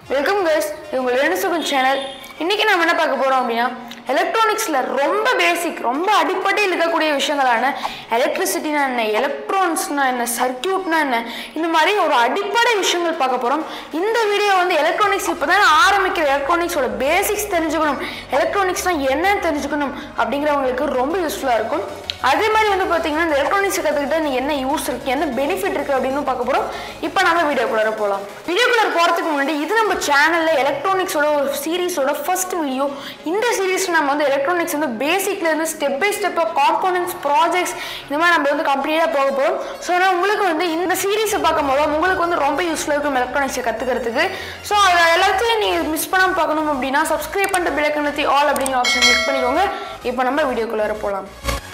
welcome guys இது உங்கள் ரெண்டு சுகம் சேனல் இன்றைக்கி நம்ம என்ன பார்க்க போகிறோம் அப்படின்னா எலக்ட்ரானிக்ஸில் ரொம்ப பேசிக் ரொம்ப அடிப்படையில் இருக்கக்கூடிய விஷயங்களான எலக்ட்ரிசிட்டினா என்ன எலக்ட்ரான்ஸ்னா என்ன சர்க்கியூட்னா என்ன இந்த மாதிரி ஒரு அடிப்படை விஷயங்கள் பார்க்க போகிறோம் இந்த வீடியோ வந்து எலக்ட்ரானிக்ஸ் இப்போ தான் ஆரம்பிக்கிற எலக்ட்ரானிக்ஸோட பேசிக்ஸ் தெரிஞ்சுக்கணும் எலக்ட்ரானிக்ஸ்னால் என்னன்னு தெரிஞ்சுக்கணும் அப்படிங்கிறவங்களுக்கு ரொம்ப யூஸ்ஃபுல்லாக இருக்கும் அதே மாதிரி வந்து பார்த்தீங்கன்னா இந்த எலக்ட்ரானிக்ஸ் கற்றுக்கிட்டா நீ என்ன யூஸ் இருக்கு என்ன பெனிஃபிட் இருக்கு அப்படின்னு பார்க்க போகிறோம் இப்போ நம்ம வீடியோக்குள்ளார போகலாம் வீடியோக்குள்ளார போகிறதுக்கு முன்னாடி இது நம்ம சேனலில் எலக்ட்ரானிக்ஸோட ஒரு சீரிஸோட ஃபர்ஸ்ட் வீடியோ இந்த சீரிஸ் நம்ம வந்து எலக்ட்ரானிக்ஸ் வந்து பேசிக்ல இருந்து ஸ்டெப் பை ஸ்டெப்பாக காம்போனன்ட்ஸ் ப்ராஜெக்ட்ஸ் இந்த மாதிரி நம்ம வந்து கம்ப்ளீட்டாக போக போகிறோம் ஸோ ஆனால் உங்களுக்கு வந்து இந்த சீரிஸை பார்க்கும் போது உங்களுக்கு வந்து ரொம்ப யூஸ்ஃபுல்லாக இருக்கும் எலக்ட்ரானிக்ஸை கற்றுக்கிறதுக்கு ஸோ அதை எல்லாத்தையும் நீங்கள் மிஸ் பண்ணாமல் பார்க்கணும் அப்படின்னா சப்ஸ்கிரைப் பண்ணிட்டு பிளக்கணத்தி ஆல் அப்படிங்கிற ஆப்ஷன் கிளிக் பண்ணிக்கோங்க இப்போ நம்ம வீடியோக்குள்ளார போகலாம்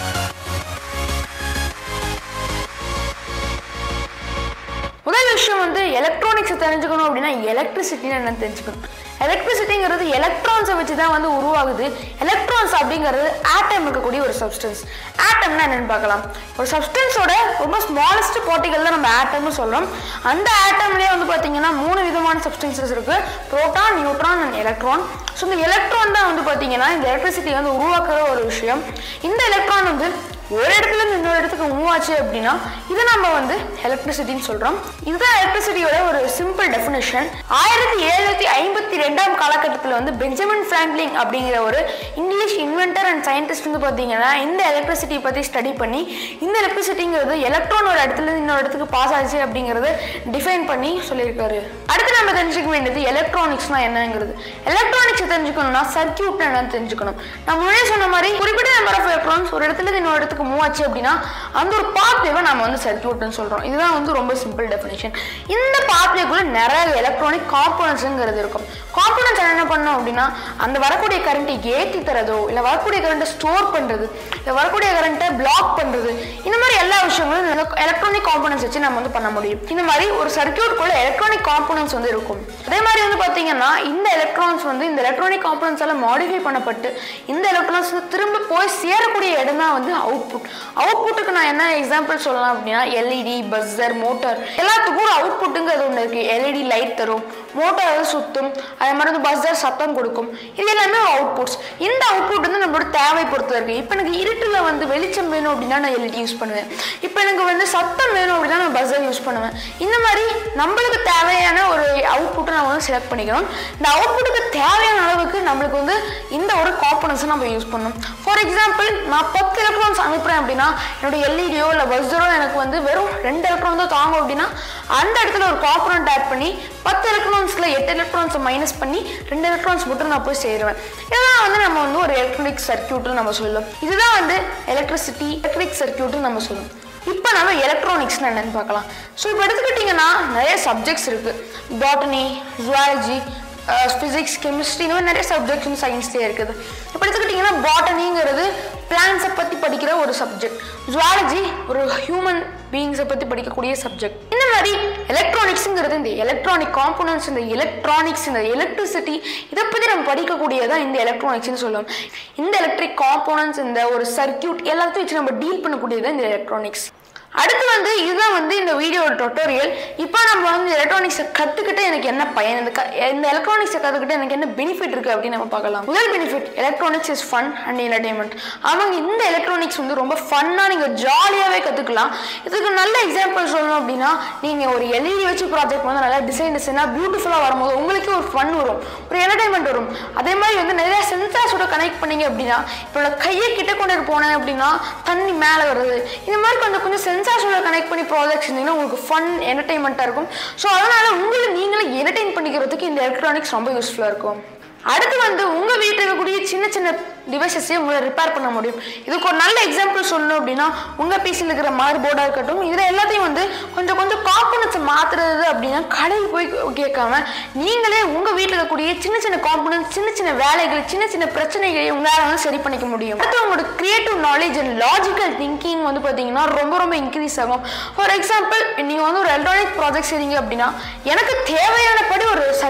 முதல் விஷயம் வந்து எலக்ட்ரானிக்ஸை தெரிஞ்சுக்கணும் அப்படின்னா எலக்ட்ரிசிட்டின்னு என்னன்னு தெரிஞ்சுக்கணும் எலக்ட்ரிசிட்டிங்கிறது எலக்ட்ரான்ஸை வச்சு தான் வந்து உருவாகுது எலக்ட்ரான்ஸ் அப்படிங்கிறது ஆட்டம் இருக்கக்கூடிய ஒரு சப்ஸ்டன்ஸ் ஆட்டம்னா என்னன்னு பார்க்கலாம் ஒரு சப்ஸ்டன்ஸோட ரொம்ப ஸ்மாலஸ்ட் பார்ட்டிகல் தான் நம்ம ஆட்டம்னு சொல்கிறோம் அந்த ஆட்டம்லேயே வந்து பார்த்தீங்கன்னா மூணு விதமான சப்ஸ்டன்சஸ் இருக்குது proton neutron and electron so இந்த எலக்ட்ரான் தான் வந்து பார்த்தீங்கன்னா இந்த எலக்ட்ரிசிட்டி வந்து உருவாக்குற ஒரு விஷயம் இந்த எலக்ட்ரான் வந்து ஒரு இடத்துல இருந்து இன்னொரு இடத்துக்கு மூவ் ஆச்சு அப்படின்னா இதை நம்ம வந்து எலக்ட்ரிசிட்டின்னு சொல்றோம் இதுதான் எலக்ட்ரிசிட்டியோட ஒரு சிம்பிள் டெஃபினேஷன் ஆயிரத்தி எழுநூத்தி ஐம்பத்தி ரெண்டாம் காலகட்டத்தில் வந்து பெஞ்சமின் ஃப்ராங்க்லிங் அப்படிங்கிற ஒரு இங்கிலீஷ் இன்வென்டர் அண்ட் சயின்டிஸ்ட் வந்து பார்த்தீங்கன்னா இந்த எலக்ட்ரிசிட்டி பற்றி ஸ்டடி பண்ணி இந்த எலக்ட்ரிசிட்டிங்கிறது எலக்ட்ரான் ஒரு இடத்துல இருந்து இன்னொரு இடத்துக்கு பாஸ் ஆச்சு அப்படிங்கிறத டிஃபைன் பண்ணி சொல்லியிருக்காரு அடுத்து நம்ம தெரிஞ்சுக்க வேண்டியது எலக்ட்ரானிக்ஸ்னா என்னங்கிறது எலக்ட்ரானிக்ஸ் தெரிஞ்சுக்கணும்னா சர்க்கியூட்னா என்னன்னு தெரிஞ்சுக்கணும் நான் முன்னாடியே சொன்ன மாதிரி குறிப்பிட்ட நம்பர் ஆஃப் எலக்ட்ரான்ஸ் ஒரு இடத்துல இருந்து இன்னொரு இடத்துக்கு மூவ் ஆச்சு அப்படின்னா அந்த ஒரு பாத்வேவை நம்ம வந்து சர்க்கியூட்னு சொல்கிறோம் இதுதான் வந்து ரொம்ப சிம்பிள் டெஃபினேஷன் இந்த பாத்வேக்குள்ள நிறைய எலக்ட்ரானிக் காம்போனன்ட்ஸுங்கிறது இருக்கும் காம்போனன்ட்ஸ் என்ன பண்ணோம் அப்படின்னா அந்த வரக்கூடிய கரண்ட்டை ஏற்றி தரதோ இல்லை வரக்கூடிய கரண்ட்டை ஸ்டோர் பண்ணுறது இல்லை வரக்கூடிய கரண்ட்டை பிளாக் பண்ணுறது இந்த மாதிரி எல்லா விஷயங்களும் எலக்ட்ரானிக் காம்போனன்ட்ஸ் வச்சு நம்ம வந்து பண்ண முடியும் இந்த மாதிரி ஒரு சர்க்கியூட்குள்ள எலக்ட்ரானிக் காம்போனன்ட்ஸ் வந்து இருக்கும் அதே மாதிரி வந்து பார்த்தீங்கன்னா இந்த எலக்ட்ரான்ஸ் வந்து இந்த எலக்ட்ரானிக் காம்போனன்ட்ஸ் எல்லாம் மாடிஃபை பண்ணப்பட்டு இந்த எலக்ட்ரான்ஸ் வந்து திரும்ப போய் சேரக்கூடிய இடம் தான் வந்து அவுட்புட் அவுட்புட்டுக்கு நான் என்ன எக்ஸாம்பிள் சொல்லலாம் அப்படின்னா எல்இடி பஸ்ஸர் மோட்டார் எல்லாத்துக்கும் ஒரு அவுட்புட்டுங்கிறது ஒன்று இருக்குது எல்இடி லைட் தரும் மோட்டார் வந்து சுத்தும் அதே மாதிரி வந்து பஸ்ஸர் சத்தம் கொடுக்கும் இது எல்லாமே அவுட்புட்ஸ் இந்த அவுட்புட் வந்து நம்மளோட தேவை பொறுத்து இருக்கு இப்போ எனக்கு இருட்டில் வந்து வெளிச்சம் வேணும் அப்படின்னா நான் எல்இடி யூஸ் பண்ணுவேன் இப்போ எனக்கு வந்து சத்தம் வேணும் அப்படின்னா நான் பஸ்ஸர் யூஸ் பண்ணுவேன் இந்த மாதிரி நம்மளுக்கு தேவையான ஒரு அவுட்புட்டை நம்ம வந்து செலக்ட் பண்ணிக்கணும் இந்த அவுட்புட்டுக்கு தேவையான அளவுக்கு நம்மளுக்கு வந்து இந்த ஒரு காம்பனன்ஸை நம்ம யூஸ் பண்ணணும் ஃபார் எக்ஸாம்பிள் நான் பத்து எலக்ட்ரான்ஸ் அனுப்புகிறேன் அப்படின்னா என்னோட எல்இடியோ இல்லை பஸ்ஸரோ எனக்கு வந்து வெறும் ரெண்டு எலக்ட்ரான் தான் தாங்கும் அப்படின்னா அந்த இடத்துல ஒரு காம்பனண்ட் ஆட் பண்ணி பத்து எலக்ட்ரான்ஸில் எட்டு எலக்ட்ரான்ஸை மைனஸ் பண்ணி ரெண்டு எலக்ட்ரான்ஸ் மட்டும் நான் போய் சேருவேன் இதெல்லாம் வந்து நம்ம வந்து ஒரு எலக்ட்ரானிக் சர்க்கியூட்னு நம்ம சொல்லுவோம் இதுதான் வந்து எலக்ட்ரிசிட்டி எலக்ட்ரிக் சர்க்கியூட்னு நம்ம சொல்லுவோம் இப்போ நம்ம எலக்ட்ரானிக்ஸ்னு என்னன்னு பார்க்கலாம் ஸோ இப்போ எடுத்துக்கிட்டிங்கன்னா நிறைய சப்ஜெக்ட்ஸ் இருக்குது பாட்டனி ஜுவாலஜி ஃபிசிக்ஸ் கெமிஸ்ட்ரி இந்த மாதிரி நிறைய சப்ஜெக்ட்ஸ் சயின்ஸ்லேயே இருக்குது இப்போ எடுத்துக்கிட்டிங்கன்னா பாட்டனிங்கிறது பிளான்ஸை பற்றி படிக்கிற ஒரு சப்ஜெக்ட் ஜுவாலஜி ஒரு ஹியூமன் பீயிங்ஸை பற்றி படிக்கக்கூடிய சப்ஜெக்ட் இந்த மாதிரி எலக்ட்ரானிக்ஸுங்கிறது இந்த எலக்ட்ரானிக் காம்போனன்ட்ஸ் இந்த எலக்ட்ரானிக்ஸ் இந்த எலக்ட்ரிசிட்டி இதை பற்றி நம்ம படிக்கக்கூடியதான் இந்த எலக்ட்ரானிக்ஸ்னு சொல்லுவோம் இந்த எலக்ட்ரிக் காம்போனன்ட்ஸ் இந்த ஒரு சர்க்கியூட் எல்லாத்தையும் வச்சு நம்ம டீல் பண்ணக்கூடியதான் இந்த எலக்ட்ரானிக்ஸ் அடுத்து வந்து இதுதான் வந்து இந்த வீடியோட டொட்டோரியல் இப்போ நம்ம வந்து எலக்ட்ரானிக்ஸை கற்றுக்கிட்டு எனக்கு என்ன பயன் இந்த க இந்த எலக்ட்ரானிக்ஸை கற்றுக்கிட்டு எனக்கு என்ன பெனிஃபிட் இருக்குது அப்படின்னு நம்ம பார்க்கலாம் முதல் benefit electronics is fun and entertainment அவங்க இந்த எலக்ட்ரானிக்ஸ் வந்து ரொம்ப ஃபன்னாக நீங்கள் ஜாலியாகவே கற்றுக்கலாம் இதுக்கு நல்ல எக்ஸாம்பிள் சொல்லணும் அப்படின்னா நீங்கள் ஒரு எல்இடி வச்சு ப்ராஜெக்ட் வந்து நல்லா டிசைன் டிசைனாக பியூட்டிஃபுல்லாக வரும்போது உங்களுக்கே ஒரு ஃபன் வரும் ஒரு என்டர்டைன்மெண்ட் வரும் அதே மாதிரி வந்து நிறைய சென்சார்ஸோட கனெக்ட் பண்ணீங்க அப்படின்னா இப்போ கையை கிட்ட கொண்டு போனேன் அப்படின்னா தண்ணி மேலே வருது இந்த மாதிரி கொஞ்சம் கொஞ்சம் சென்சார்ஸோட கனெக்ட் பண்ணி ப்ராஜெக்ட்ஸ் இருந்தீங்கன்னா உங்களுக்கு ஃபன் என்டர்டைன்மெண்ட்டாக இருக்கும் ஸோ அதனால் உங்களை நீங்களே என்டர்டைன் பண்ணிக்கிறதுக்கு இந்த எலக்ட்ரானிக்ஸ் ரொம்ப யூஸ்ஃபுல்லாக இருக்கும் அடுத்து வந்து உங்கள் வீட்டில் இருக்கக்கூடிய சின்ன சின்ன டிவைசஸையும் உங்களால் ரிப்பேர் பண்ண முடியும் இதுக்கு ஒரு நல்ல எக்ஸாம்பிள் சொல்லணும் அப்படின்னா உங்கள் பிசியில் இருக்கிற மார் போர்டாக இருக்கட்டும் இதில் எல்லாத்தையும் வந்து கொஞ்சம் கொஞ்சம் காம்பனன்ட்ஸை மாற்றுறது அப்படின்னா கடையில் போய் கேட்காம நீங்களே உங்கள் வீட்டில் இருக்கக்கூடிய சின்ன சின்ன காம்பனன்ட்ஸ் சின்ன சின்ன வேலைகள் சின்ன சின்ன பிரச்சனைகளை உங்களால் வந்து சரி பண்ணிக்க முடியும் அடுத்து உங்களோட creative knowledge and logical thinking வந்து பார்த்தீங்கன்னா ரொம்ப ரொம்ப இன்க்ரீஸ் ஆகும் ஃபார் எக்ஸாம்பிள் நீங்கள் வந்து ஒரு எலக்ட்ரானிக் ப்ராஜெக்ட் செய்றீங்க அப்படின்னா எனக்கு தேவையானபடி ஒரு சர்க்கியூட்டை நீங்கள்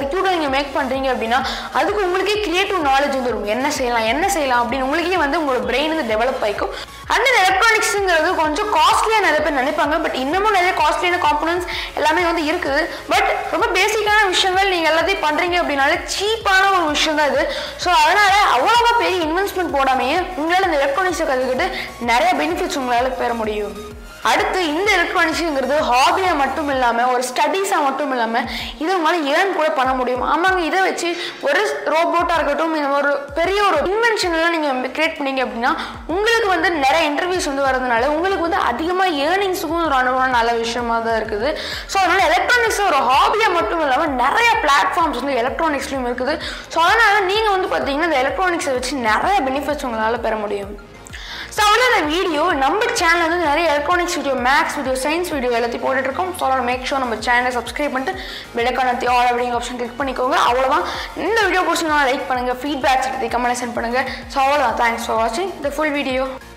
நீங்கள் மேக் பண்ணுறீங்க அப்படின்னா அதுக்கு உங்களுக்கே கிரியேட்டிவ் நாலேஜ் வந்து வரும் என்ன செய்யலாம் என்ன செய்யலாம் அப்படின்னு உங்களுக்கே வந்து உங்களோட பிரெயின் வந்து டெவலப் ஆகிக்கும் அண்ட் எலக்ட்ரானிக்ஸுங்கிறது கொஞ்சம் காஸ்ட்லியாக நிறைய பேர் நினைப்பாங்க பட் இன்னமும் நிறைய காஸ்ட்லியான காம்பனன்ஸ் எல்லாமே வந்து இருக்குது பட் ரொம்ப பேசிக்கான விஷயங்கள் நீங்கள் எல்லாத்தையும் பண்ணுறீங்க அப்படின்னாலே சீப்பான ஒரு விஷயம் தான் இது ஸோ அதனால் அவ்வளோவா பெரிய இன்வெஸ்ட்மெண்ட் போடாமையே உங்களால் இந்த எலக்ட்ரானிக்ஸை கற்றுக்கிட்டு நிறைய பெனிஃபிட்ஸ் உங்களால் பெற முடியும் அடுத்து இந்த எலக்ட்ரானிக்ஸுங்கிறது ஹாபியாக மட்டும் இல்லாமல் ஒரு ஸ்டடீஸாக மட்டும் இல்லாமல் இதை உங்களால் ஏர்ன் கூட பண்ண முடியும் ஆமாங்க இதை வச்சு ஒரு ரோபோட்டாக இருக்கட்டும் இந்த ஒரு பெரிய ஒரு இன்வென்ஷன்லாம் நீங்கள் கிரியேட் பண்ணீங்க அப்படின்னா உங்களுக்கு வந்து நிறைய இன்டர்வியூஸ் வந்து வரதுனால உங்களுக்கு வந்து அதிகமாக ஏர்னிங்ஸுக்கும் ஒரு அனுபவம் நல்ல விஷயமா தான் இருக்குது ஸோ அதனால் எலக்ட்ரானிக்ஸ் ஒரு ஹாபியாக மட்டும் இல்லாமல் நிறைய பிளாட்ஃபார்ம்ஸ் வந்து எலக்ட்ரானிக்ஸ்லையும் இருக்குது ஸோ அதனால் நீங்கள் வந்து பார்த்தீங்கன்னா இந்த எலக்ட்ரானிக்ஸை வச்சு நிறைய பெனிஃபிட்ஸ் உங்களால் பெற முடியும் ஸோ அவ்வளோ இந்த வீடியோ நம்ம சேனல் வந்து நிறைய electronics video maths video science video எல்லாத்தையும் போட்டுட்ருக்கோம் ஸோ அதோட மேக் ஷோ நம்ம சேனலை சப்ஸ்கிரைப் பண்ணிட்டு விளக்கானத்தி ஆல் அப்படிங்கிற ஆப்ஷன் கிளிக் பண்ணிக்கோங்க அவ்வளோதான் இந்த வீடியோ பிடிச்சிங்கன்னா லைக் பண்ணுங்கள் ஃபீட்பேக்ஸ் எடுத்து கமெண்ட் சென்ட் பண்ணுங்கள் ஸோ அவ்வளோதான் தேங்க்ஸ் ஃபார் வாட்சிங் த ஃபுல் வீடியோ